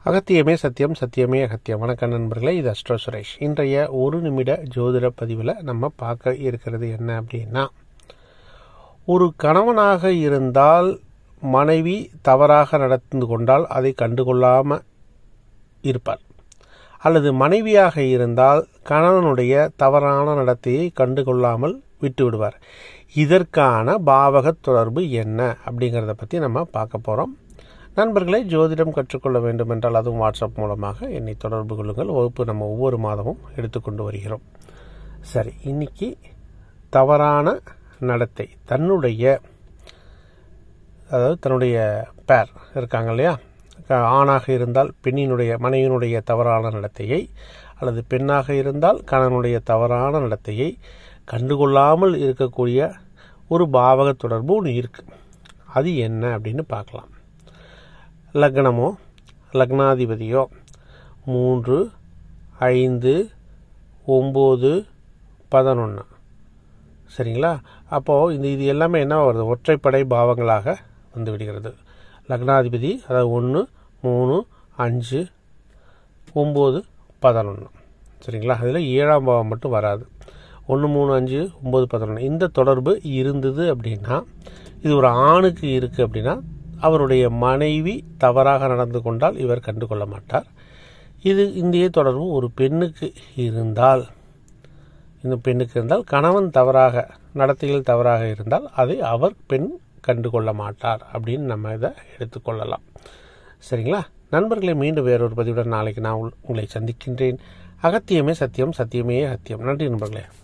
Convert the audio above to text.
அகத்தியமே சத்தியம் சத்தியமே அகத்தியம் வணக்கம் நண்பர்களே இது அஸ்ட்ரோ சுரேஷ் இன்றைய ஒரு நிமிட ஜோதிட பதிவில் நம்ம பார்க்க இருக்கிறது என்ன அப்படின்னா ஒரு கணவனாக இருந்தால் மனைவி தவறாக நடந்து கொண்டால் அதை கண்டுகொள்ளாமல் இருப்பார் அல்லது மனைவியாக இருந்தால் கணவனுடைய தவறான நடத்தையை கண்டுகொள்ளாமல் விட்டு விடுவார் இதற்கான பாவக தொடர்பு என்ன அப்படிங்கிறத பற்றி நம்ம பார்க்க போகிறோம் நண்பர்களே ஜோதிடம் கற்றுக்கொள்ள வேண்டும் என்றால் அதுவும் வாட்ஸ்அப் மூலமாக என்னை தொடர்பு கொள்ளுங்கள் வகுப்பு நம்ம ஒவ்வொரு மாதமும் எடுத்துக்கொண்டு வருகிறோம் சரி இன்னைக்கு தவறான நடத்தை தன்னுடைய அதாவது தன்னுடைய பேர் இருக்காங்க இல்லையா ஆணாக இருந்தால் பெண்ணினுடைய மனைவியினுடைய தவறான நடத்தையை அல்லது பெண்ணாக இருந்தால் கணவனுடைய தவறான நடத்தையை கண்டுகொள்ளாமல் இருக்கக்கூடிய ஒரு பாவக தொடர்பு ஒன்று இருக்குது அது என்ன அப்படின்னு பார்க்கலாம் லக்னமோ லக்னாதிபதியோ மூன்று ஐந்து ஒம்பது பதினொன்று சரிங்களா அப்போது இந்த இது எல்லாமே என்ன வருது ஒற்றைப்படை பாவங்களாக வந்து விடுகிறது லக்னாதிபதி அதாவது ஒன்று மூணு அஞ்சு ஒம்பது பதினொன்று சரிங்களா அதில் ஏழாம் பாவம் மட்டும் வராது ஒன்று மூணு அஞ்சு ஒம்பது பதினொன்று இந்த தொடர்பு இருந்தது அப்படின்னா இது ஒரு ஆணுக்கு இருக்குது அப்படின்னா அவருடைய மனைவி தவறாக நடந்து கொண்டால் இவர் கண்டு கொள்ள மாட்டார் இது இந்திய தொடர்பு ஒரு பெண்ணுக்கு இருந்தால் இந்த பெண்ணுக்கு இருந்தால் கணவன் தவறாக நடத்தையில் தவறாக இருந்தால் அதை அவர் பெண் கண்டு கொள்ள மாட்டார் அப்படின்னு நம்ம இதை எடுத்துக்கொள்ளலாம் சரிங்களா நண்பர்களை மீண்டும் வேறொரு பதிவுடன் நாளைக்கு நான் உங்களை சந்திக்கின்றேன் அகத்தியமே சத்தியம் சத்தியமே அகத்தியம் நன்றி நண்பர்களே